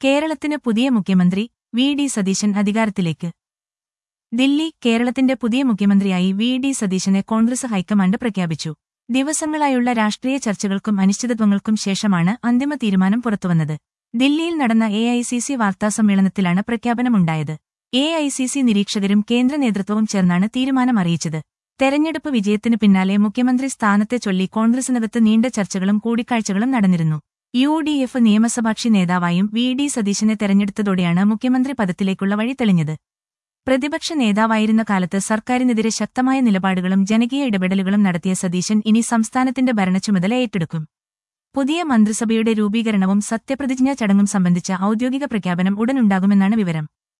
കേരളത്തിന് പുതിയ മുഖ്യമന്ത്രി വി ഡി സതീശൻ അധികാരത്തിലേക്ക് ദില്ലി കേരളത്തിന്റെ പുതിയ മുഖ്യമന്ത്രിയായി വി ഡി സതീശനെ കോൺഗ്രസ് ഹൈക്കമാൻഡ് പ്രഖ്യാപിച്ചു ദിവസങ്ങളായുള്ള രാഷ്ട്രീയ ചർച്ചകൾക്കും അനിശ്ചിതത്വങ്ങൾക്കും ശേഷമാണ് അന്തിമ തീരുമാനം പുറത്തുവന്നത് ദില്ലിയിൽ നടന്ന എ ഐ സി സി വാർത്താസമ്മേളനത്തിലാണ് പ്രഖ്യാപനമുണ്ടായത് എ ഐ സി സി നിരീക്ഷകരും കേന്ദ്ര നേതൃത്വവും ചേർന്നാണ് തീരുമാനം അറിയിച്ചത് തെരഞ്ഞെടുപ്പ് വിജയത്തിന് പിന്നാലെ മുഖ്യമന്ത്രി സ്ഥാനത്തെ ചൊല്ലി കോൺഗ്രസിനകത്ത് നീണ്ട ചർച്ചകളും കൂടിക്കാഴ്ചകളും നടന്നിരുന്നു യു ഡി എഫ് നിയമസഭാകക്ഷി നേതാവായും വി ഡി സതീശനെ തെരഞ്ഞെടുത്തതോടെയാണ് മുഖ്യമന്ത്രി പദത്തിലേക്കുള്ള വഴി തെളിഞ്ഞത് പ്രതിപക്ഷ നേതാവായിരുന്ന കാലത്ത് സർക്കാരിനെതിരെ ശക്തമായ നിലപാടുകളും ജനകീയ ഇടപെടലുകളും നടത്തിയ സതീശൻ ഇനി സംസ്ഥാനത്തിന്റെ ഭരണച്ചുമതല ഏറ്റെടുക്കും പുതിയ മന്ത്രിസഭയുടെ രൂപീകരണവും സത്യപ്രതിജ്ഞാ ചടങ്ങും സംബന്ധിച്ച ഔദ്യോഗിക പ്രഖ്യാപനം ഉടനുണ്ടാകുമെന്നാണ് വിവരം